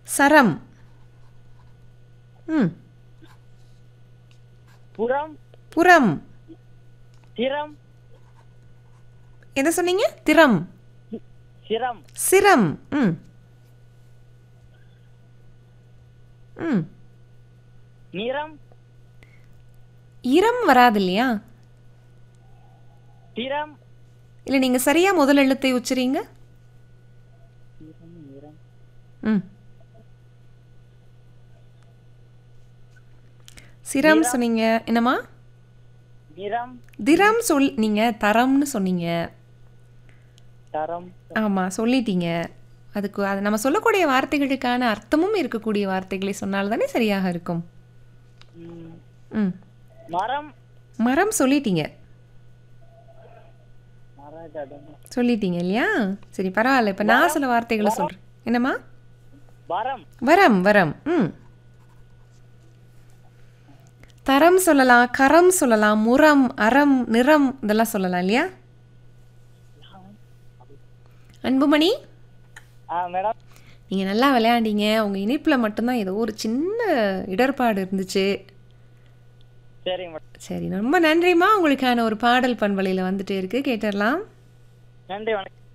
சரம் ம் புறம் புறம் திறம் எதை சொன்னீங்க திறம் சிரம் சிரம் ம் ம் நிறம் இரம் வராது இல்லையா திறம் இல்லை நீங்கள் சரியாக முதல் எழுத்தை உச்சரிங்க திறம் நிறம் ம் சிரம் சொன்னீங்க என்னம்மா நிறம் திரம் சொல் நீங்கள் தரம்னு சொன்னீங்க தரம் ஆமாம் சொல்லிட்டீங்க அதுக்கு அது நம்ம சொல்லக்கூடிய வார்த்தைகளுக்கான அர்த்தமும் இருக்கக்கூடிய வார்த்தைகளை சொன்னால் தானே சரியாக இருக்கும் ம், ம் மரம் மரம் சொல்லிட்டீங்க மரகதம் சொல்லிட்டீங்க இல்லையா சரி பரவாயில்ல இப்போ நான் சில வார்த்தைகளை சொல்கிறேன் என்னம்மா வரம் வரம் வரம் ம் தரம் சொல்லலாம் கரம் சொல்லலாம் முரம் அறம் நிறம் இதெல்லாம் சொல்லலாம் இல்லையா அன்புமணி ஆ மேடம் நீங்கள் நல்லா விளையாண்டீங்க உங்கள் இனிப்பில் மட்டும்தான் ஏதோ ஒரு சின்ன இடர்பாடு இருந்துச்சு சரிங்க மேடம் சரி ரொம்ப நன்றிம்மா உங்களுக்கான ஒரு பாடல் பண்பலையில் வந்துட்டே இருக்கு கேட்டுடலாம் நன்றி வணக்கம்